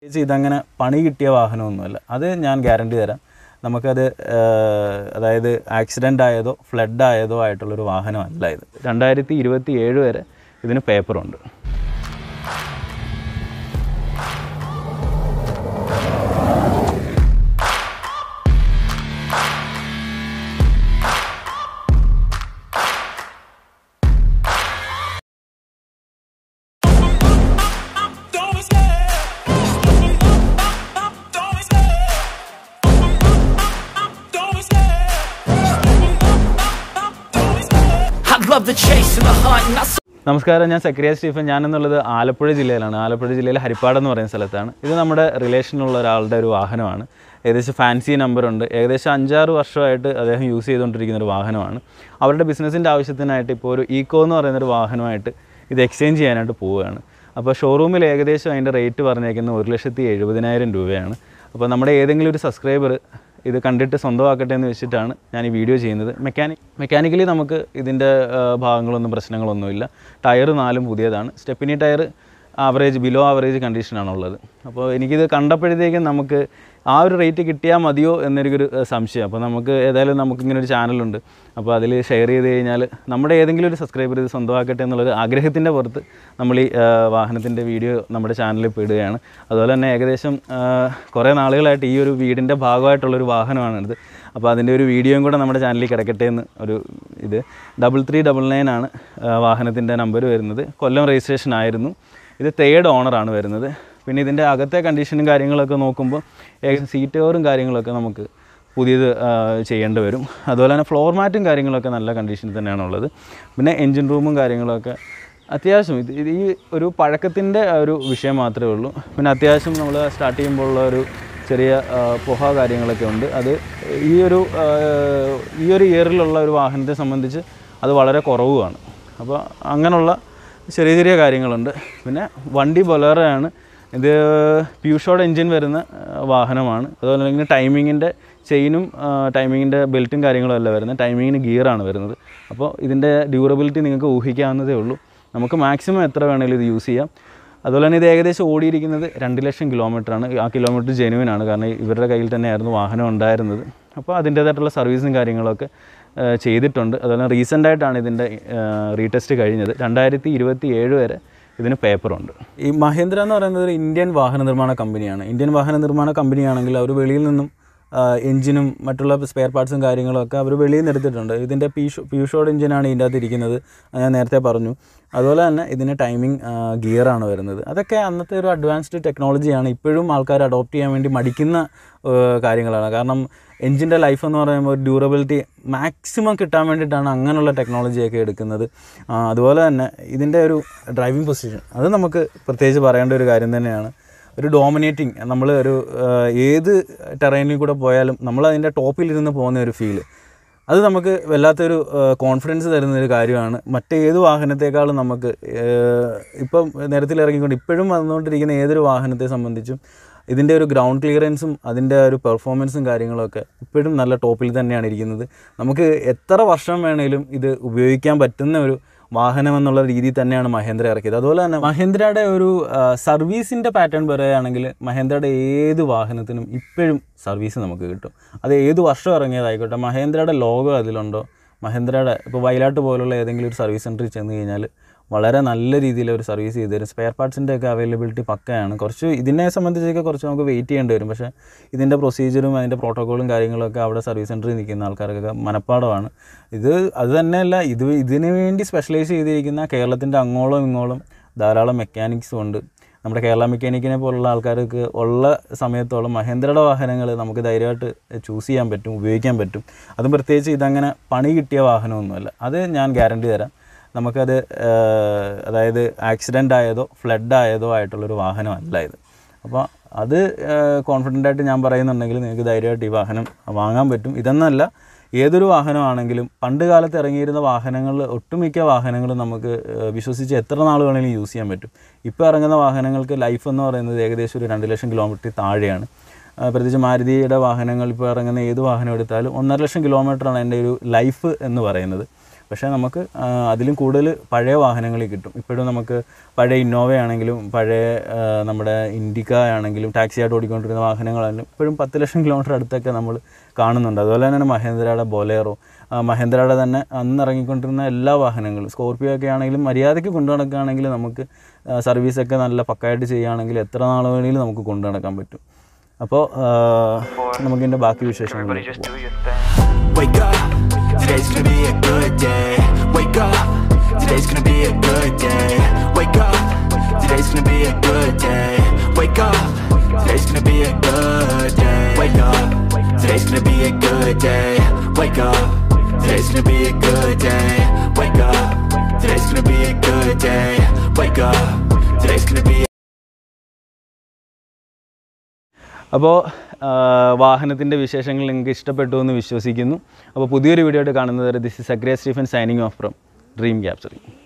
ചേച്ചി ഇതങ്ങനെ പണി കിട്ടിയ വാഹനമൊന്നുമല്ല അത് ഞാൻ ഗ്യാരണ്ടി തരാം നമുക്കത് ആ, അതായത് ആക്സിഡൻ്റ് ആയതോ ഫ്ലഡ് ആയതോ ആയിട്ടുള്ളൊരു വാഹനമല്ല ഇത് രണ്ടായിരത്തി ഇരുപത്തി ഏഴ് വരെ ഇതിന് പേപ്പറുണ്ട് Don't be scared. Don't be scared. Don't be scared. Don't be scared. I love the chase and the hunt, and I നമസ്കാരം ഞാൻ സക്രിയ സ്റ്റീഫൻ ഞാനെന്നുള്ളത് ആലപ്പുഴ ജില്ലയിലാണ് ആലപ്പുഴ ജില്ലയിലെ ഹരിപ്പാട് എന്ന് പറയുന്ന സ്ഥലത്താണ് ഇത് നമ്മുടെ റിലേഷനുള്ള ഒരാളുടെ ഒരു വാഹനമാണ് ഏകദേശം ഫാൻസി നമ്പറുണ്ട് ഏകദേശം അഞ്ചാറ് വർഷമായിട്ട് അദ്ദേഹം യൂസ് ചെയ്തുകൊണ്ടിരിക്കുന്ന ഒരു വാഹനമാണ് അവരുടെ ബിസിനസ്സിൻ്റെ ആവശ്യത്തിനായിട്ട് ഇപ്പോൾ ഒരു ഈക്കോ എന്ന് പറയുന്ന ഒരു വാഹനമായിട്ട് ഇത് എക്സ്ചേഞ്ച് ചെയ്യാനായിട്ട് പോവുകയാണ് അപ്പോൾ ഷോറൂമിൽ ഏകദേശം അതിൻ്റെ റേറ്റ് പറഞ്ഞേക്കുന്നത് ഒരു ലക്ഷത്തി എഴുപതിനായിരം രൂപയാണ് അപ്പോൾ നമ്മുടെ ഏതെങ്കിലും ഒരു സബ്സ്ക്രൈബർ ഇത് കണ്ടിട്ട് സ്വന്തമാക്കട്ടെ എന്ന് വെച്ചിട്ടാണ് ഞാൻ ഈ വീഡിയോ ചെയ്യുന്നത് മെക്കാനിക് മെക്കാനിക്കലി നമുക്ക് ഇതിൻ്റെ ആ, ഭാഗങ്ങളൊന്നും പ്രശ്നങ്ങളൊന്നുമില്ല ടയർ നാലും പുതിയതാണ് stepney tyre average below average കണ്ടീഷനാണുള്ളത് അപ്പോൾ എനിക്കിത് കണ്ടപ്പോഴത്തേക്കും നമുക്ക് ആ ഒരു റേറ്റ് കിട്ടിയാൽ മതിയോ എന്നൊരു സംശയം അപ്പോൾ നമുക്ക് ഏതായാലും നമുക്കിങ്ങനെ ഒരു ചാനലുണ്ട് അപ്പോൾ അതിൽ ഷെയർ ചെയ്ത് കഴിഞ്ഞാൽ നമ്മുടെ ഏതെങ്കിലും ഒരു സബ്സ്ക്രൈബർ ഇത് സ്വന്തമാക്കട്ടെ എന്നുള്ളൊരു ആഗ്രഹത്തിൻ്റെ പുറത്ത് നമ്മൾ ഈ ആ, വാഹനത്തിൻ്റെ വീഡിയോ നമ്മുടെ ചാനലിൽ ഇപ്പോൾ ഇടുകയാണ് അതുപോലെ തന്നെ ഏകദേശം ആ, കുറേ നാളുകളായിട്ട് ഈ ഒരു വീടിൻ്റെ ഭാഗമായിട്ടുള്ളൊരു വാഹനമാണിത് അപ്പോൾ അതിൻ്റെ ഒരു വീഡിയോയും കൂടെ നമ്മുടെ ചാനലിൽ കിടക്കട്ടെ എന്ന് ഒരു ഇത് ഡബിൾ ത്രീ ഡബിൾ നയൻ ആണ് വാഹനത്തിൻ്റെ നമ്പർ വരുന്നത് കൊല്ലം രജിസ്ട്രേഷൻ ആയിരുന്നു ഇത് തേർഡ് ഓണറാണ് വരുന്നത് പിന്നെ ഇതിൻ്റെ അകത്തെ കണ്ടീഷനും കാര്യങ്ങളൊക്കെ നോക്കുമ്പോൾ ഏകദേശം സീറ്റ് കവറും കാര്യങ്ങളൊക്കെ നമുക്ക് പുതിയത് ആ, ചെയ്യേണ്ടി വരും അതുപോലെ തന്നെ ഫ്ലോർ മാറ്റും കാര്യങ്ങളൊക്കെ നല്ല കണ്ടീഷനിൽ തന്നെയാണ് ഉള്ളത് പിന്നെ എൻജിൻ റൂമും കാര്യങ്ങളൊക്കെ അത്യാവശ്യം ഇത് ഇത് ഈ ഒരു പഴക്കത്തിൻ്റെ ഒരു വിഷയം മാത്രമേ ഉള്ളൂ പിന്നെ അത്യാവശ്യം നമ്മൾ സ്റ്റാർട്ട് ചെയ്യുമ്പോൾ ഉള്ള ഒരു ചെറിയ ആ, പുഹ കാര്യങ്ങളൊക്കെ ഉണ്ട് അത് ഈ ഒരു ആ, ഈ ഒരു ഇയറിലുള്ള ഒരു വാഹനത്തെ സംബന്ധിച്ച് അത് വളരെ കുറവുമാണ് അപ്പോൾ അങ്ങനെയുള്ള ചെറിയ ചെറിയ കാര്യങ്ങളുണ്ട് പിന്നെ വണ്ടി ബൊലേറയാണ് ഇത് പ്യൂഷോഡ് എൻജിൻ വരുന്ന ആ, വാഹനമാണ് അതുപോലെ തന്നെ ടൈമിങ്ങിൻ്റെ ചെയിനും ടൈമിങ്ങിൻ്റെ ബെൽറ്റും കാര്യങ്ങളും അല്ല വരുന്നത് ടൈമിങ്ങിന് ഗിയറാണ് വരുന്നത് അപ്പോൾ ഇതിൻ്റെ ഡ്യൂറബിലിറ്റി നിങ്ങൾക്ക് ഊഹിക്കാവുന്നതേ ഉള്ളൂ നമുക്ക് മാക്സിമം എത്ര വേണമെങ്കിലും ഇത് യൂസ് ചെയ്യാം അതുപോലെ തന്നെ ഇത് ഏകദേശം ഓടിയിരിക്കുന്നത് രണ്ട് ലക്ഷം കിലോമീറ്ററാണ് ആ കിലോമീറ്റർ ജെനുവിൻ ആണ് കാരണം ഇവരുടെ കയ്യിൽ തന്നെയായിരുന്നു വാഹനം ഉണ്ടായിരുന്നത് അപ്പോൾ അതിൻ്റേതായിട്ടുള്ള സർവീസും കാര്യങ്ങളൊക്കെ ആ, ചെയ്തിട്ടുണ്ട് അതുപോലെ റീസെൻ്റ് ആയിട്ടാണ് ഇതിൻ്റെ റീടെസ്റ്റ് കഴിഞ്ഞത് രണ്ടായിരത്തി ഇരുപത്തി ഏഴ് വരെ ഇതിന് പേപ്പറുണ്ട് ഈ മഹേന്ദ്ര എന്ന് പറയുന്നത് ഒരു ഇന്ത്യൻ വാഹന നിർമ്മാണ കമ്പനിയാണ് ഇന്ത്യൻ വാഹന നിർമ്മാണ കമ്പനിയാണെങ്കിൽ അവർ വെളിയിൽ നിന്നും എഞ്ചിനും മറ്റുള്ള സ്പെയർ പാർട്സും കാര്യങ്ങളൊക്കെ അവർ വെളിയിൽ നിന്ന് എടുത്തിട്ടുണ്ട് ഇതിൻ്റെ പീഷോ പീഷോഡ് എഞ്ചിനാണ് ഇതിൻ്റെ അകത്ത് ഇരിക്കുന്നത് അത് ഞാൻ നേരത്തെ പറഞ്ഞു അതുപോലെ തന്നെ ഇതിന് ടൈമിംഗ് ഗിയറാണ് വരുന്നത് അതൊക്കെ അന്നത്തെ ഒരു അഡ്വാൻസ്ഡ് ടെക്നോളജിയാണ് ഇപ്പോഴും ആൾക്കാർ അഡോപ്റ്റ് ചെയ്യാൻ വേണ്ടി മടിക്കുന്ന ഏഹ്, കാര്യങ്ങളാണ് കാരണം എഞ്ചിൻ്റെ ലൈഫ് എന്ന് പറയുമ്പോൾ ഡ്യൂറബിലിറ്റി മാക്സിമം കിട്ടാൻ വേണ്ടിയിട്ടാണ് അങ്ങനെയുള്ള ടെക്നോളജിയൊക്കെ എടുക്കുന്നത് ആ, അതുപോലെ തന്നെ ഇതിൻ്റെ ഒരു ഡ്രൈവിംഗ് പൊസിഷൻ അത് നമുക്ക് പ്രത്യേകിച്ച് പറയേണ്ട ഒരു കാര്യം തന്നെയാണ് ഒരു ഡോമിനേറ്റിംഗ് നമ്മൾ ഒരു ആ, ഏത് ടെറൈനിൽ കൂടെ പോയാലും നമ്മൾ അതിൻ്റെ ടോപ്പിലിരുന്ന് പോകുന്ന ഒരു ഫീല് അത് നമുക്ക് വല്ലാത്തൊരു കോൺഫിഡൻസ് തരുന്ന ഒരു കാര്യമാണ് മറ്റേത് വാഹനത്തെക്കാളും നമുക്ക് ഏഹ്, ഇപ്പം നിരത്തിൽ ഇറങ്ങിക്കൊണ്ട് ഇപ്പോഴും വന്നുകൊണ്ടിരിക്കുന്ന ഏതൊരു വാഹനത്തെ സംബന്ധിച്ചും ഇതിൻ്റെ ഒരു ഗ്രൗണ്ട് ക്ലിയറൻസും അതിൻ്റെ ഒരു പെർഫോമൻസും കാര്യങ്ങളൊക്കെ ഇപ്പോഴും നല്ല ടോപ്പിൽ തന്നെയാണ് ഇരിക്കുന്നത് നമുക്ക് എത്ര വർഷം വേണേലും ഇത് ഉപയോഗിക്കാൻ പറ്റുന്ന ഒരു വാഹനം എന്നുള്ള രീതിയിൽ തന്നെയാണ് മഹേന്ദ്ര ഇറക്കിയത് അതുപോലെ തന്നെ മഹേന്ദ്രയുടെ ഒരു സർവീസിൻ്റെ പാറ്റേൺ പറയുകയാണെങ്കിൽ മഹേന്ദ്രയുടെ ഏത് വാഹനത്തിനും ഇപ്പോഴും സർവീസ് നമുക്ക് കിട്ടും അത് ഏത് വർഷം ഇറങ്ങിയതായിക്കോട്ടെ മഹേന്ദ്രയുടെ ലോഗോ അതിലുണ്ടോ മഹേന്ദ്രയുടെ ഇപ്പോൾ വയലാട്ട് പോലുള്ള ഏതെങ്കിലും ഒരു സർവീസ് സെൻറ്ററിൽ ചെന്ന് കഴിഞ്ഞാൽ വളരെ നല്ല രീതിയിൽ ഒരു സർവീസ് ചെയ്ത് തരും സ്പെയർ പാർട്സിൻ്റെ ഒക്കെ അവൈലബിലിറ്റി പക്കയാണ് കുറച്ച് ഇതിനെ സംബന്ധിച്ചൊക്കെ കുറച്ച് നമുക്ക് വെയിറ്റ് ചെയ്യേണ്ടി വരും പക്ഷേ ഇതിൻ്റെ പ്രൊസീജിയറും അതിൻ്റെ പ്രോട്ടോക്കോളും കാര്യങ്ങളൊക്കെ അവിടെ സർവീസ് സെൻറ്ററിൽ നിൽക്കുന്ന ആൾക്കാർക്കൊക്കെ മനപ്പാടമാണ് ഇത് അത് തന്നെയല്ല ഇത് ഇതിന് വേണ്ടി സ്പെഷ്യലൈസ് ചെയ്തിരിക്കുന്ന കേരളത്തിൻ്റെ അങ്ങോളം ഇങ്ങോളം ധാരാളം മെക്കാനിക്സും ഉണ്ട് നമ്മുടെ കേരള മെക്കാനിക്കിനെ പോലുള്ള ആൾക്കാർക്ക് ഉള്ള സമയത്തോളം മഹേന്ദ്രയുടെ വാഹനങ്ങൾ നമുക്ക് ധൈര്യമായിട്ട് ചൂസ് ചെയ്യാൻ പറ്റും ഉപയോഗിക്കാൻ പറ്റും അതും പ്രത്യേകിച്ച് ഇതങ്ങനെ പണി കിട്ടിയ വാഹനമൊന്നുമല്ല അത് ഞാൻ ഗ്യാരണ്ടി തരാം നമുക്കത് ആ, അതായത് ആക്സിഡൻ്റ് ആയതോ ഫ്ലഡ് ആയതോ ആയിട്ടുള്ളൊരു വാഹനമല്ല ഇത് അപ്പോൾ അത് കോൺഫിഡൻ്റ് ആയിട്ട് ഞാൻ പറയുന്നുണ്ടെങ്കിൽ നിങ്ങൾക്ക് ധൈര്യമായിട്ട് ഈ വാഹനം വാങ്ങാൻ പറ്റും ഇതെന്നല്ല ഏതൊരു വാഹനമാണെങ്കിലും പണ്ട് കാലത്ത് ഇറങ്ങിയിരുന്ന വാഹനങ്ങളിൽ ഒട്ടുമിക്ക വാഹനങ്ങളും നമുക്ക് ഏഹ്, വിശ്വസിച്ച് എത്ര നാൾ വേണമെങ്കിലും യൂസ് ചെയ്യാൻ പറ്റും ഇപ്പോൾ ഇറങ്ങുന്ന വാഹനങ്ങൾക്ക് ലൈഫ് എന്ന് പറയുന്നത് ഏകദേശം ഒരു രണ്ട് ലക്ഷം കിലോമീറ്റർ താഴെയാണ് ആ, പ്രത്യേകിച്ച് മാരുതിയുടെ വാഹനങ്ങൾ ഇപ്പോൾ ഇറങ്ങുന്ന ഏത് വാഹനം എടുത്താലും ഒന്നര ലക്ഷം കിലോമീറ്ററാണ് എൻ്റെ ഒരു ലൈഫ് എന്ന് പറയുന്നത് പക്ഷേ നമുക്ക് ആ, അതിലും കൂടുതൽ പഴയ വാഹനങ്ങളിൽ കിട്ടും ഇപ്പോഴും നമുക്ക് പഴയ ഇന്നോവ ആണെങ്കിലും പഴയ ആ, നമ്മുടെ ഇൻഡിക്ക ആണെങ്കിലും ടാക്സി ആയിട്ട് ഓടിക്കൊണ്ടിരുന്ന വാഹനങ്ങളാണെങ്കിലും ഇപ്പോഴും പത്ത് ലക്ഷം കിലോമീറ്റർ അടുത്തൊക്കെ നമ്മൾ കാണുന്നുണ്ട് അതുപോലെ തന്നെ മഹേന്ദ്രയുടെ ബൊലേറോ ആ, മഹേന്ദ്രയുടെ തന്നെ അന്ന് ഇറങ്ങിക്കൊണ്ടിരുന്ന എല്ലാ വാഹനങ്ങളും സ്കോർപ്പിയോ ഒക്കെ ആണെങ്കിലും മര്യാദയ്ക്ക് കൊണ്ടു നടക്കുകയാണെങ്കിൽ നമുക്ക് ആ, സർവീസൊക്കെ നല്ല പക്കായിട്ട് ചെയ്യുകയാണെങ്കിൽ എത്ര നാൾ വേണമെങ്കിലും നമുക്ക് കൊണ്ടു നടക്കാൻ പറ്റും അപ്പോൾ നമുക്കിതിൻ്റെ ബാക്കി വിശേഷങ്ങൾ Wake up, today's gonna be a good day. Wake up, today's gonna be a good day. Wake up, today's gonna be a good day. Wake up, today's gonna be a good day. Wake up, today's gonna be a good day. Wake up, today's gonna be a good day. Wake up, today's gonna be a good day. Wake up, today's gonna be a അപ്പോൾ വാഹനത്തിൻ്റെ വിശേഷങ്ങൾ നിങ്ങൾക്ക് ഇഷ്ടപ്പെട്ടു എന്ന് വിശ്വസിക്കുന്നു അപ്പോൾ പുതിയൊരു video ആയിട്ട് കാണുന്നത് ദിസ് ഇസ് അഗ്രേ Stephen signing off from dream capturing